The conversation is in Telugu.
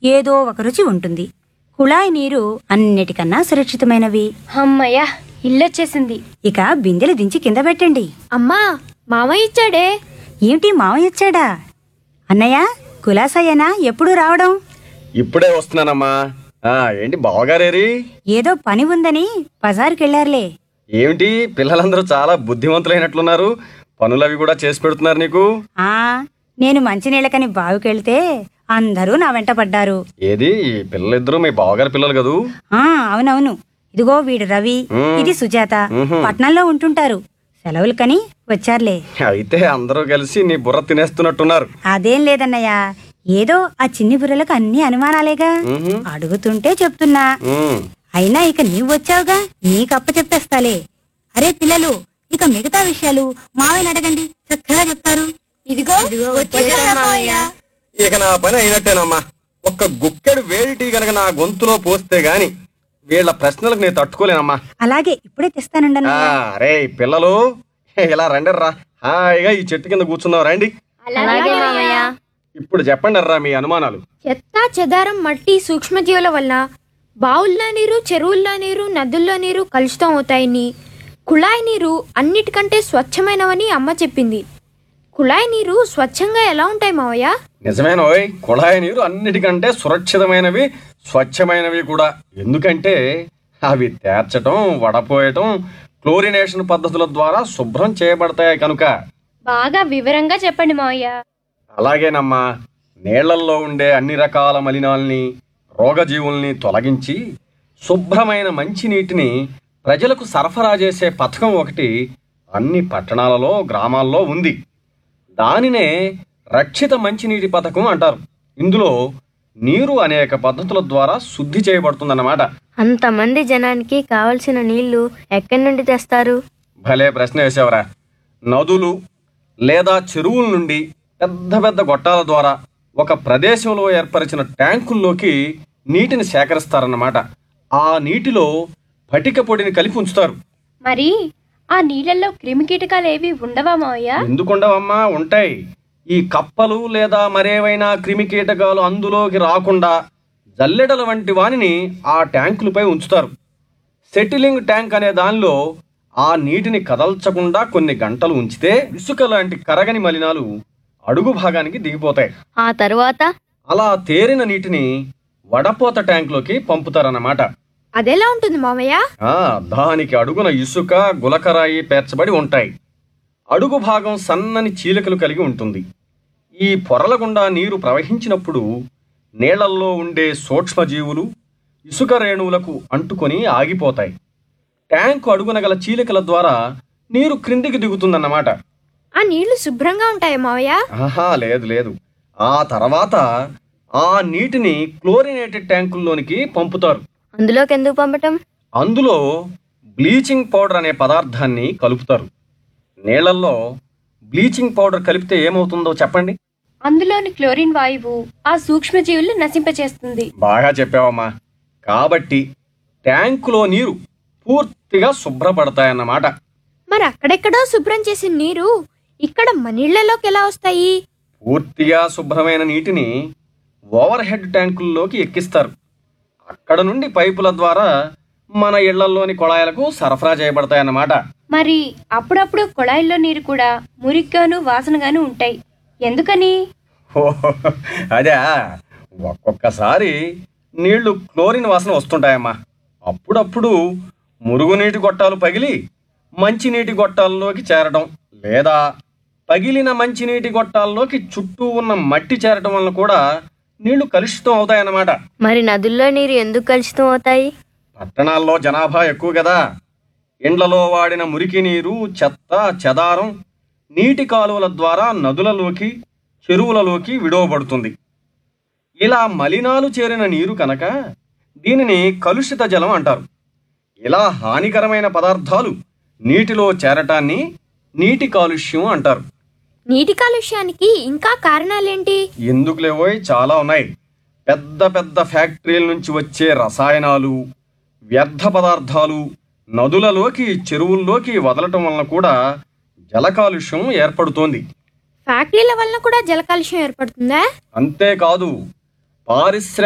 ఏదో ఒక రుచి ఉంటుంది కుళాయి నీరు అన్నిటికన్నా సురక్షితమైనవి అమ్మయ్య ఇల్లొచ్చేసింది ఇక బిందెలు దించి కింద పెట్టండి అమ్మా మామయ్య ఇచ్చాడే ఏమిటి మావయ్య వచ్చాడా అన్నయ్య కులాసయ్యనా ఎప్పుడు రావడం ఇప్పుడే వస్తున్నానమ్మా ఆ, ఏంటి బావగారేరి ఏదో పని ఉందని బజారుకెళ్లారులే ఏమిటి పిల్లలందరూ చాలా బుద్ధిమంతులైనట్లున్నారు పనులవి కూడా చేసి పెడుతున్నారు నీకు ఆ నేను మంచినీళ్ళకని బావికెళ్తే అందరూ నా వెంట పడ్డారు ఏది ఈ పిల్లలిద్దరూ మీ బావగారి పిల్లలు కదూ ఆ అవునవును ఇదిగో వీడు రవి మ్మ్. ఇది సుజాత మ్హూ. పట్నంలో ఉంటుంటారు సెలవులకని వచ్చారులే అయితే అందరూ కలిసి నీ బుర్ర తినేస్తున్నట్టున్నారు అదేం లేదన్నయ్య ఏదో ఆ చిన్ని బుర్రలకు అన్ని అనుమానాలేగా మ్హూ. అడుగుతుంటే చెప్తున్నా ఉమ్, అయినా ఇక నీవు వచ్చావుగా నీకప్ప చెప్పేస్తాలే అరే పిల్లలు ఇక మిగతా విషయాలు మావయ్యని అడగండి చక్కగా చెప్తారు ఇదిగో ఇక నా పని అయినట్టేనమ్మా ఒక్క గుక్కెడు వేడి టీ గనక నా గొంతులో పోస్తే గాని వీళ్ళ ప్రశ్నలకు నేను తట్టుకోలేనమ్మా అలాగే ఇప్పుడే తెస్తానండి ఆ, అన్నయ్య రే పిల్లలు ఇలా రండి రా హాయిగా ఈ చెట్టు కింద కూర్చున్నావు రండి అలాగే మామయ్య ఇప్పుడు చెప్పండి రా మీ అనుమానాలు చెత్త చెదారం మట్టి సూక్ష్మజీవుల వల్ల బావుల్లో నీరు చెరువుల్లో నీరు నదుల్లో నీరు కలుషితం అవుతాయని కుళాయి నీరు అన్నిటికంటే స్వచ్ఛమైనవని అమ్మ చెప్పింది కుళాయి నీరు స్వచ్ఛంగా ఎలా ఉంటాయి మావయ్య నిజమేనోయ్ కుళాయి నీరు అన్నిటికంటే సురక్షితమైనవి స్వచ్ఛమైనవి కూడా ఎందుకంటే అవి తేర్చటం వడపోయటం క్లోరినేషన్ పద్ధతుల ద్వారా శుభ్రం చేయబడతాయి కనుక బాగా వివరంగా చెప్పండి మావయ్య అలాగేనమ్మా నీళ్లల్లో ఉండే అన్ని రకాల మలినాల్ని రోగజీవుల్ని తొలగించి శుభ్రమైన మంచినీటిని ప్రజలకు సరఫరా చేసే పథకం ఒకటి అన్ని పట్టణాలలో గ్రామాల్లో ఉంది దానినే రక్షిత మంచినీటి పథకం అంటారు ఇందులో నీరు అనేక పద్ధతుల ద్వారా శుద్ధి చేయబడుతుందన్నమాట అంతమంది జనానికి కావలసిన నీళ్లు ఎక్కడి నుండి తెస్తారు భలే ప్రశ్న వేసావురా నదులు లేదా చెరువుల నుండి పెద్ద పెద్ద గొట్టాల ద్వారా ఒక ప్రదేశంలో ఏర్పరిచిన ట్యాంకుల్లోకి నీటిని సేకరిస్తారన్నమాట ఆ నీటిలో పటిక పొడిని కలిపి ఉంచుతారు మరి ఆ నీళ్ళల్లో క్రిమికీటకాలు ఏవి ఉండవా మావయ్య ఎందుకుండవమ్మా ఉంటాయి ఈ కప్పలు లేదా మరేవైనా క్రిమికీటకాలు అందులోకి రాకుండా జల్లెడల వంటి వానిని ఆ ట్యాంకులపై ఉంచుతారు సెటిలింగ్ ట్యాంక్ అనే దానిలో ఆ నీటిని కదల్చకుండా కొన్ని గంటలు ఉంచితే ఇసుక లాంటి కరగని మలినాలు అడుగు భాగానికి దిగిపోతాయి ఆ తరువాత అలా తేరిన నీటిని వడపోత ట్యాంకులోకి పంపుతారన్నమాట అదెలా ఉంటుంది మావయ్య ఆ దానికి అడుగున ఇసుక గులకరాయి పేర్చబడి ఉంటాయి అడుగు భాగం సన్నని చీలికలు కలిగి ఉంటుంది ఈ పొరల గుండా నీరు ప్రవహించినప్పుడు నీళ్లల్లో ఉండే సూక్ష్మజీవులు ఇసుక రేణువులకు అంటుకొని ఆగిపోతాయి ట్యాంకు అడుగున గల చీలికల ద్వారా నీరు క్రిందికి దిగుతుందన్నమాట ఆ నీళ్లు శుభ్రంగా ఉంటాయి మావయ్య ఆహా లేదు లేదు ఆ తర్వాత ఆ నీటిని క్లోరినేటెడ్ ట్యాంకుల్లోనికి పంపుతారు అందులోకి ఎందుకు పంపటం అందులో బ్లీచింగ్ పౌడర్ అనే పదార్థాన్ని కలుపుతారు నీళ్లలో బ్లీచింగ్ పౌడర్ కలిపితే ఏమవుతుందో చెప్పండి అందులోని క్లోరిన్ వాయువు ఆ సూక్ష్మజీవులు నశింపచేస్తుంది బాగా చెప్పావమ్మా కాబట్టి ట్యాంకులో నీరు పూర్తిగా శుభ్రపడతాయన్నమాట మరి అక్కడెక్కడో శుభ్రం చేసిన నీరు ఇక్కడ మనీళ్లలోకి ఎలా వస్తాయి పూర్తిగా శుభ్రమైన నీటిని ఓవర్ హెడ్ ట్యాంకుల్లోకి ఎక్కిస్తారు అక్కడ నుండి పైపుల ద్వారా మన ఇళ్లలోని కొళాయిలకు సరఫరా చేయబడతాయన్నమాట మరి అప్పుడప్పుడు కుళాయిల్లో నీరు కూడా మురిగ్గాను వాసనగాను ఉంటాయి ఎందుకని ఓహో, అదే ఒక్కొక్కసారి నీళ్లు క్లోరిన్ వాసన వస్తుంటాయమ్మా అప్పుడప్పుడు మురుగునీటి గొట్టాలు పగిలి మంచినీటి గొట్టాల్లోకి చేరడం లేదా పగిలిన మంచినీటి గొట్టాల్లోకి చుట్టూ ఉన్న మట్టి చేరటం వలన కూడా నీళ్లు కలుషితం అవుతాయన్నమాట మరి నదుల్లో నీరు ఎందుకు కలుషితం అవుతాయి పట్టణాల్లో జనాభా ఎక్కువ కదా ఇండ్లలో వాడిన మురికి నీరు చెత్త చెదారం నీటి కాలువల ద్వారా నదులలోకి చెరువులలోకి విడువబడుతుంది ఇలా మలినాలు చేరిన నీరు కనుక దీనిని కలుషిత జలం అంటారు ఇలా హానికరమైన పదార్థాలు నీటిలో చేరటాన్ని నీటి కాలుష్యం అంటారు నీటి కాలుష్యానికి ఇంకా కారణాలేంటి ఎందుకు లేవోయ్ చాలా ఉన్నాయి పెద్ద పెద్ద ఫ్యాక్టరీల నుంచి వచ్చే రసాయనాలు వ్యర్థ పదార్థాలు నదులలోకి చెరువుల్లోకి వదలటం వలన కూడా జల కాలుష్యం ఏర్పడుతోంది ఫ్యాక్టరీల వలన కూడా జల కాలుష్యం ఏర్పడుతుందా అంతేకాదు పారిశ్రామిక